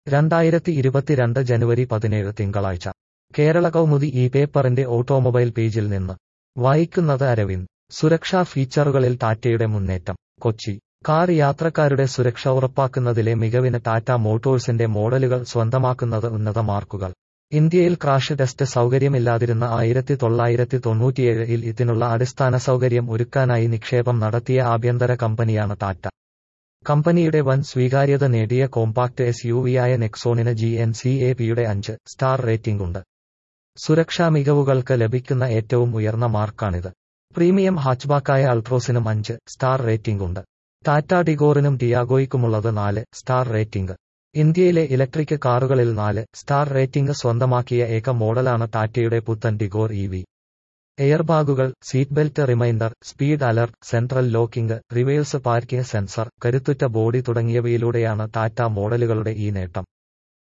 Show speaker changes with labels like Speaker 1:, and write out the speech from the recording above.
Speaker 1: രണ്ടായിരത്തി ഇരുപത്തിരണ്ട് ജനുവരി പതിനേഴ് തിങ്കളാഴ്ച കേരള കൗമുദി ഈ പേപ്പറിന്റെ ഓട്ടോമൊബൈൽ പേജിൽ നിന്ന് വായിക്കുന്നത് അരവിന്ദ് സുരക്ഷാ ഫീച്ചറുകളിൽ ടാറ്റയുടെ മുന്നേറ്റം കൊച്ചി കാർ യാത്രക്കാരുടെ സുരക്ഷ ഉറപ്പാക്കുന്നതിലെ മികവിന് ടാറ്റ മോട്ടോഴ്സിന്റെ മോഡലുകൾ സ്വന്തമാക്കുന്നത് ഉന്നത മാർക്കുകൾ ഇന്ത്യയിൽ ക്രാഷ് ടെസ്റ്റ് സൗകര്യമില്ലാതിരുന്ന ആയിരത്തി തൊള്ളായിരത്തി തൊണ്ണൂറ്റിയേഴിൽ ഇതിനുള്ള അടിസ്ഥാന സൗകര്യം ഒരുക്കാനായി നിക്ഷേപം നടത്തിയ ആഭ്യന്തര കമ്പനിയാണ് ടാറ്റ കമ്പനിയുടെ വൻ സ്വീകാര്യത നേടിയ കോമ്പാക്ട് എസ് യു വിയായ നെക്സോണിന് ജി എൻ സി എ പിയുടെ അഞ്ച് സ്റ്റാർ റേറ്റിംഗ് ഉണ്ട് സുരക്ഷാ മികവുകൾക്ക് ലഭിക്കുന്ന ഏറ്റവും ഉയർന്ന മാർക്കാണിത് പ്രീമിയം ഹാച്ച്ബാക്കായ അൾട്രോസിനും അഞ്ച് സ്റ്റാർ റേറ്റിംഗ് ഉണ്ട് ടാറ്റ ഡിഗോറിനും ഡിയാഗോയ്ക്കുമുള്ളത് നാല് സ്റ്റാർ റേറ്റിംഗ് ഇന്ത്യയിലെ ഇലക്ട്രിക് കാറുകളിൽ നാല് സ്റ്റാർ റേറ്റിംഗ് സ്വന്തമാക്കിയ ഏക മോഡലാണ് ടാറ്റയുടെ പുത്തൻ ഡിഗോർ ഇ വി എയർബാഗുകൾ seat belt reminder speed alert central locking reverse parking sensor കരുത്തുറ്റ ബോഡി തുടങ്ങിയവയിലൂടെയാണ് ടാറ്റ മോഡലുകളുടെ ഈ നേട്ടം